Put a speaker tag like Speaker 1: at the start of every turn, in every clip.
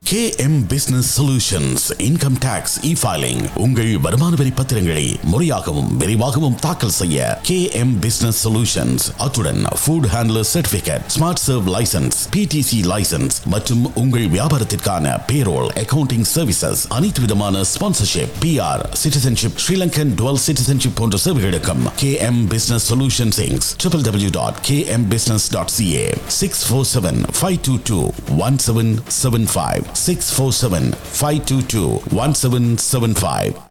Speaker 1: KM Business Solutions Income Tax E-Filing உங்கள் வருமான வரி பத்திரங்களை முறையாகவும் விரைவாகவும் தாக்கல் செய்ய KM Business Solutions அத்துடன் Food Handler Certificate Smart Serve License PTC License மற்றும் உங்கள் வியாபாரத்திற்கான Payroll Accounting Services அனைத்து விதமான Sponsorship PR Citizenship Sri Lankan Dual Citizenship போன்ற சேவைகளுக்கும் KM Business Solutions Inc. www.kmbusiness.ca 647-522-1775 647-522-1775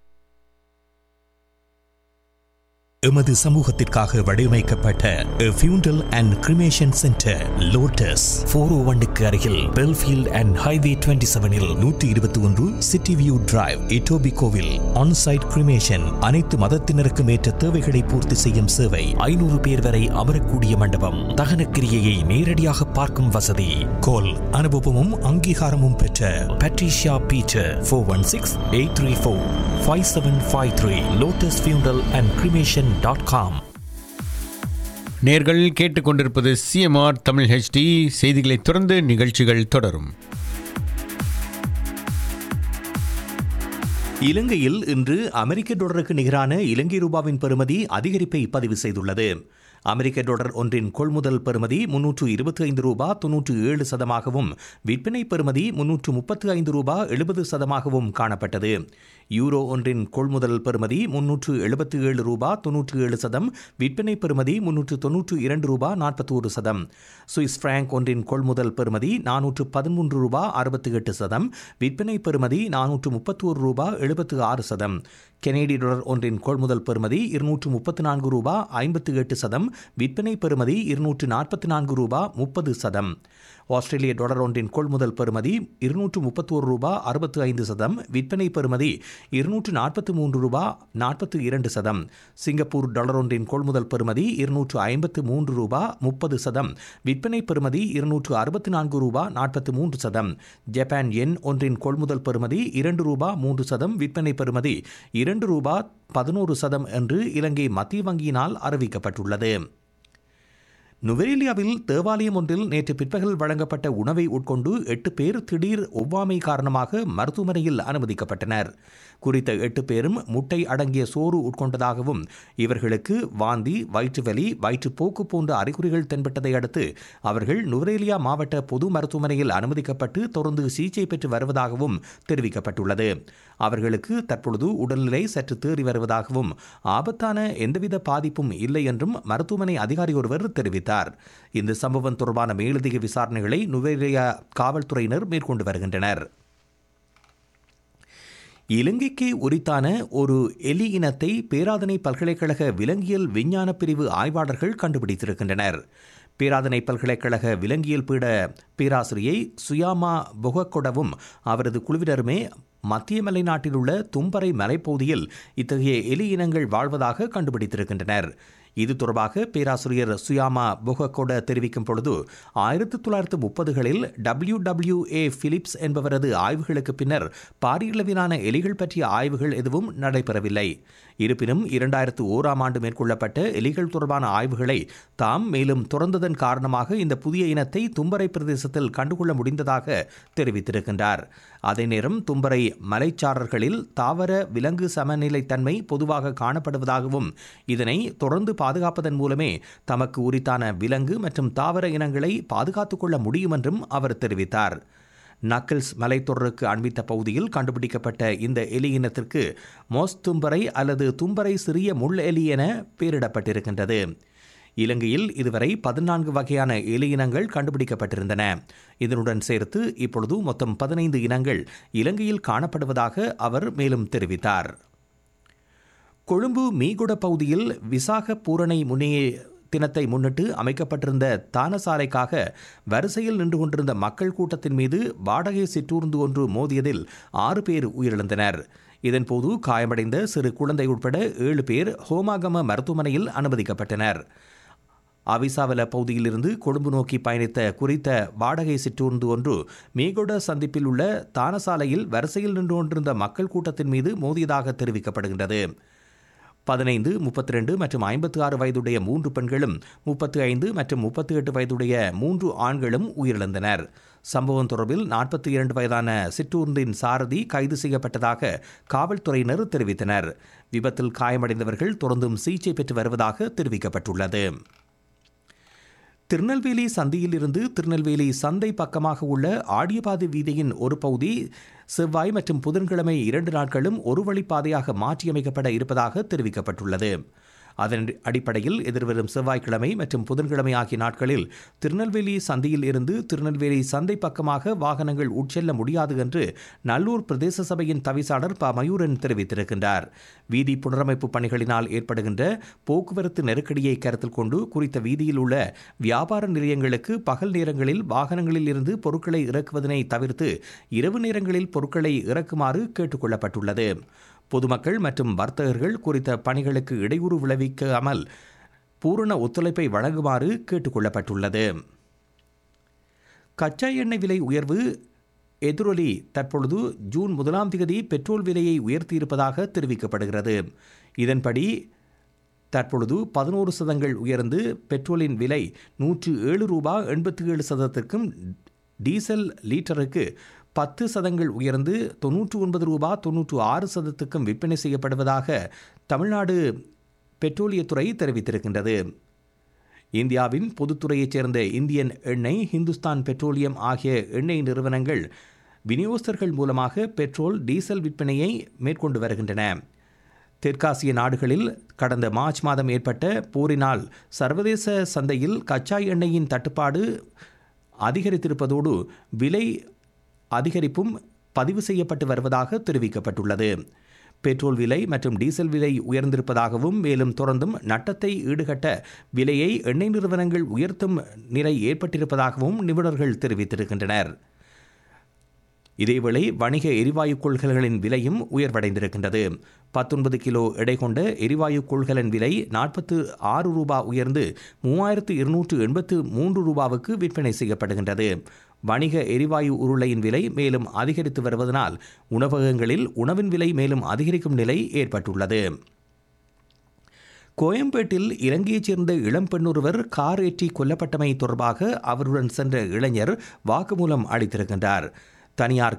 Speaker 2: எமது சமூகத்திற்காக வடிவமைக்கப்பட்ட funeral and cremation centre Lotus four oh ஒன்னுக்கு அருகில் பெல்ஃபீல்ட் அண்ட் ஹைவே டுவெண்ட்டி செவனில் நூற்றி இருபத்தி ஒன்று சிட்டி வியூ டிரைவ் இட்டோபி கோவில் ஆன்சைட் கிரிமேஷன் அனைத்து மதத்தினருக்கும் ஏற்ற தேவைகளை பூர்த்தி செய்யும் சேவை ஐநூறு பேர் வரை அமரக்கூடிய மண்டபம் தகனக்கிரியையை நேரடியாக பார்க்கும் வசதி கோல் அனுபவமும் அங்கீகாரமும் பெற்ற Patricia Peter four one six eight three four five seven five three Lotus funeral and cremation dot com
Speaker 3: நேர்கள் கேட்டுக்கொண்டிருப்பது சிஎம்ஆர் தமிழ் ஹெச்டி செய்திகளைத் தொடர்ந்து நிகழ்ச்சிகள் தொடரும்
Speaker 2: இலங்கையில் இன்று அமெரிக்க டாலருக்கு நிகரான இலங்கை ரூபாவின் பெறுமதி அதிகரிப்பை பதிவு செய்துள்ளது அமெரிக்க டாலர் ஒன்றின் கொள்முதல் பெறுமதி முன்னூற்று இருபத்தி ஐந்து ரூபா தொன்னூற்று ஏழு சதமாகவும் விற்பனை பெறுமதி முன்னூற்று முப்பத்து ஐந்து ரூபா எழுபது சதமாகவும் காணப்பட்டது யூரோ ஒன்றின் கொள்முதல் பெறுமதி முன்னூற்று எழுபத்தி ஏழு ரூபா தொன்னூற்று ஏழு சதம் விற்பனை பெறுமதி முன்னூற்று தொன்னூற்று இரண்டு ரூபா நாற்பத்தி ஒரு சதம் சுவிஸ் பிராங்க் ஒன்றின் கொள்முதல் பெறுமதி நானூற்று பதிமூன்று ரூபா அறுபத்தி எட்டு சதம் விற்பனை பெறுமதி நானூற்று முப்பத்தி ஒரு ரூபா எழுபத்து ஆறு சதம் கெனேடிய டாலர் ஒன்றின் கொள்முதல் பெறுமதி இருநூற்று முப்பத்தி நான்கு ரூபா ஐம்பத்து எட்டு சதம் விற்பனை பெறுமதி இருநூற்று நாற்பத்தி நான்கு ரூபா முப்பது சதம் ஆஸ்திரேலிய டாலர் ஒன்றின் கொள்முதல் பெறுமதி இருநூற்று முப்பத்தோரு ரூபா அறுபத்து ஐந்து சதம் விற்பனை பெறுமதி இருநூற்று நாற்பத்தி மூன்று ரூபா நாற்பத்து இரண்டு சதம் சிங்கப்பூர் டாலர் ஒன்றின் கொள்முதல் பெறுமதி இருநூற்று ஐம்பத்து மூன்று ரூபா முப்பது சதம் விற்பனை பெறுமதி இருநூற்று அறுபத்தி நான்கு ரூபா நாற்பத்து மூன்று சதம் ஜப்பான் எண் ஒன்றின் கொள்முதல் பெறுமதி இரண்டு ரூபா மூன்று சதம் விற்பனை பெறுமதி இரண்டு ரூபா பதினோரு சதம் என்று இலங்கை மத்திய வங்கியினால் அறிவிக்கப்பட்டுள்ளது நுவரேலியாவில் தேவாலயம் ஒன்றில் நேற்று பிற்பகல் வழங்கப்பட்ட உணவை உட்கொண்டு எட்டு பேர் திடீர் ஒவ்வாமை காரணமாக மருத்துவமனையில் அனுமதிக்கப்பட்டனர் குறித்த எட்டு பேரும் முட்டை அடங்கிய சோறு உட்கொண்டதாகவும் இவர்களுக்கு வாந்தி வயிற்றுவலி வயிற்றுப்போக்கு போன்ற அறிகுறிகள் தென்பட்டதை அடுத்து அவர்கள் நுவரேலியா மாவட்ட பொது மருத்துவமனையில் அனுமதிக்கப்பட்டு தொடர்ந்து சிகிச்சை பெற்று வருவதாகவும் தெரிவிக்கப்பட்டுள்ளது அவர்களுக்கு தற்பொழுது உடல்நிலை சற்று தேறி வருவதாகவும் ஆபத்தான எந்தவித பாதிப்பும் இல்லை என்றும் மருத்துவமனை அதிகாரி ஒருவர் தெரிவித்தார் இந்த சம்பவம் தொடர்பான மேலதிக விசாரணைகளை நுவரேலியா காவல்துறையினர் மேற்கொண்டு வருகின்றனர் இலங்கைக்கு உரித்தான ஒரு எலி இனத்தை பேராதனை பல்கலைக்கழக விலங்கியல் விஞ்ஞான பிரிவு ஆய்வாளர்கள் கண்டுபிடித்திருக்கின்றனர் பேராதனை பல்கலைக்கழக விலங்கியல் பீட பேராசிரியை சுயாமா பொகக்கொடவும் அவரது குழுவினருமே மத்திய மலை நாட்டில் உள்ள தும்பரை மலைப்பகுதியில் இத்தகைய எலி இனங்கள் வாழ்வதாக கண்டுபிடித்திருக்கின்றனர் இது தொடர்பாக பேராசிரியர் சுயாமா பொகக்கொட தெரிவிக்கும் பொழுது ஆயிரத்தி தொள்ளாயிரத்து முப்பதுகளில் டபிள்யூ டபிள்யூ ஏ பிலிப்ஸ் என்பவரது ஆய்வுகளுக்கு பின்னர் பாரியளவிலான எலிகள் பற்றிய ஆய்வுகள் எதுவும் நடைபெறவில்லை இருப்பினும் இரண்டாயிரத்து ஓராம் ஆண்டு மேற்கொள்ளப்பட்ட எலிகள் தொடர்பான ஆய்வுகளை தாம் மேலும் துறந்ததன் காரணமாக இந்த புதிய இனத்தை தும்பரை பிரதேசத்தில் கண்டுகொள்ள முடிந்ததாக தெரிவித்திருக்கின்றார் அதே நேரம் தும்பரை மலைச்சாரர்களில் தாவர விலங்கு சமநிலைத்தன்மை பொதுவாக காணப்படுவதாகவும் இதனை தொடர்ந்து பாதுகாப்பதன் மூலமே தமக்கு உரித்தான விலங்கு மற்றும் தாவர இனங்களை பாதுகாத்துக் கொள்ள முடியும் என்றும் அவர் தெரிவித்தார் நக்கிள்ஸ் மலைத்தொடருக்கு அண்மித்த பகுதியில் கண்டுபிடிக்கப்பட்ட இந்த எலி இனத்திற்கு மோஸ் தும்பரை அல்லது தும்பரை சிறிய முள் எலி என பெயரிடப்பட்டிருக்கின்றது இலங்கையில் இதுவரை பதினான்கு வகையான எலி இனங்கள் கண்டுபிடிக்கப்பட்டிருந்தன இதனுடன் சேர்த்து இப்பொழுது மொத்தம் பதினைந்து இனங்கள் இலங்கையில் காணப்படுவதாக அவர் மேலும் தெரிவித்தார் கொழும்பு மீகுட பகுதியில் விசாக பூரணை முனையே தினத்தை முன்னிட்டு அமைக்கப்பட்டிருந்த தானசாலைக்காக வரிசையில் நின்று கொண்டிருந்த மக்கள் கூட்டத்தின் மீது வாடகை சிற்றூர்ந்து ஒன்று மோதியதில் ஆறு பேர் உயிரிழந்தனர் இதன்போது காயமடைந்த சிறு குழந்தை உட்பட ஏழு பேர் ஹோமாகம மருத்துவமனையில் அனுமதிக்கப்பட்டனர் அவிசாவல பகுதியிலிருந்து கொழும்பு நோக்கி பயணித்த குறித்த வாடகை சிற்றூர்ந்து ஒன்று மேகொட சந்திப்பில் உள்ள தானசாலையில் வரிசையில் நின்று கொண்டிருந்த மக்கள் கூட்டத்தின் மீது மோதியதாக தெரிவிக்கப்படுகின்றது பதினைந்து முப்பத்தி ரெண்டு மற்றும் ஐம்பத்தி ஆறு வயதுடைய மூன்று பெண்களும் முப்பத்தி ஐந்து மற்றும் முப்பத்தி எட்டு வயதுடைய மூன்று ஆண்களும் உயிரிழந்தனர் சம்பவம் தொடர்பில் நாற்பத்தி இரண்டு வயதான சிற்றூர்ந்தின் சாரதி கைது செய்யப்பட்டதாக காவல்துறையினர் தெரிவித்தனர் விபத்தில் காயமடைந்தவர்கள் தொடர்ந்தும் சிகிச்சை பெற்று வருவதாக தெரிவிக்கப்பட்டுள்ளது திருநெல்வேலி சந்தியில் இருந்து திருநெல்வேலி சந்தை பக்கமாக உள்ள ஆடியபாதை வீதியின் ஒரு பகுதி செவ்வாய் மற்றும் புதன்கிழமை இரண்டு நாட்களும் ஒரு வழிப்பாதையாக மாற்றியமைக்கப்பட இருப்பதாக தெரிவிக்கப்பட்டுள்ளது அதன் அடிப்படையில் எதிர்வரும் செவ்வாய்க்கிழமை மற்றும் புதன்கிழமை ஆகிய நாட்களில் திருநெல்வேலி சந்தியில் இருந்து திருநெல்வேலி சந்தை பக்கமாக வாகனங்கள் உட்செல்ல முடியாது என்று நல்லூர் பிரதேச சபையின் தவிசாளர் ப மயூரன் தெரிவித்திருக்கின்றார் வீதி புனரமைப்பு பணிகளினால் ஏற்படுகின்ற போக்குவரத்து நெருக்கடியை கருத்தில் கொண்டு குறித்த வீதியில் உள்ள வியாபார நிலையங்களுக்கு பகல் நேரங்களில் வாகனங்களில் இருந்து பொருட்களை இறக்குவதனை தவிர்த்து இரவு நேரங்களில் பொருட்களை இறக்குமாறு கேட்டுக்கொள்ளப்பட்டுள்ளது பொதுமக்கள் மற்றும் வர்த்தகர்கள் குறித்த பணிகளுக்கு இடையூறு விளைவிக்காமல் பூரண ஒத்துழைப்பை வழங்குமாறு கேட்டுக்கொள்ளப்பட்டுள்ளது கச்சா எண்ணெய் விலை உயர்வு எதிரொலி தற்பொழுது ஜூன் முதலாம் தேதி பெட்ரோல் விலையை உயர்த்தியிருப்பதாக தெரிவிக்கப்படுகிறது இதன்படி தற்பொழுது பதினோரு சதங்கள் உயர்ந்து பெட்ரோலின் விலை நூற்று ஏழு ரூபா எண்பத்தி ஏழு சதத்திற்கும் டீசல் லீட்டருக்கு பத்து சதங்கள் உயர்ந்து தொன்னூற்று ஒன்பது ரூபா தொன்னூற்று ஆறு சதத்துக்கும் விற்பனை செய்யப்படுவதாக தமிழ்நாடு பெட்ரோலியத்துறை தெரிவித்திருக்கின்றது இந்தியாவின் பொதுத்துறையைச் சேர்ந்த இந்தியன் எண்ணெய் ஹிந்துஸ்தான் பெட்ரோலியம் ஆகிய எண்ணெய் நிறுவனங்கள் விநியோகஸ்தர்கள் மூலமாக பெட்ரோல் டீசல் விற்பனையை மேற்கொண்டு வருகின்றன தெற்காசிய நாடுகளில் கடந்த மார்ச் மாதம் ஏற்பட்ட போரினால் சர்வதேச சந்தையில் கச்சா எண்ணெயின் தட்டுப்பாடு அதிகரித்திருப்பதோடு விலை அதிகரிப்பும் பதிவு செய்யப்பட்டு வருவதாக தெரிவிக்கப்பட்டுள்ளது பெட்ரோல் விலை மற்றும் டீசல் விலை உயர்ந்திருப்பதாகவும் மேலும் தொடர்ந்தும் நட்டத்தை ஈடுகட்ட விலையை எண்ணெய் நிறுவனங்கள் உயர்த்தும் நிலை ஏற்பட்டிருப்பதாகவும் நிபுணர்கள் தெரிவித்திருக்கின்றனர் இதேவேளை வணிக எரிவாயு கொள்கலன்களின் விலையும் உயர்வடைந்திருக்கின்றது பத்தொன்பது கிலோ எடை கொண்ட எரிவாயு கொள்கலன் விலை நாற்பத்து ஆறு ரூபா உயர்ந்து மூவாயிரத்து இருநூற்று எண்பத்து மூன்று ரூபாவுக்கு விற்பனை செய்யப்படுகின்றது வணிக எரிவாயு உருளையின் விலை மேலும் அதிகரித்து வருவதனால் உணவகங்களில் உணவின் விலை மேலும் அதிகரிக்கும் நிலை ஏற்பட்டுள்ளது கோயம்பேட்டில் இலங்கையைச் சேர்ந்த இளம்பெண் ஒருவர் கார் ஏற்றி கொல்லப்பட்டமை தொடர்பாக அவருடன் சென்ற இளைஞர் வாக்குமூலம் அளித்திருக்கின்றார் தனியார்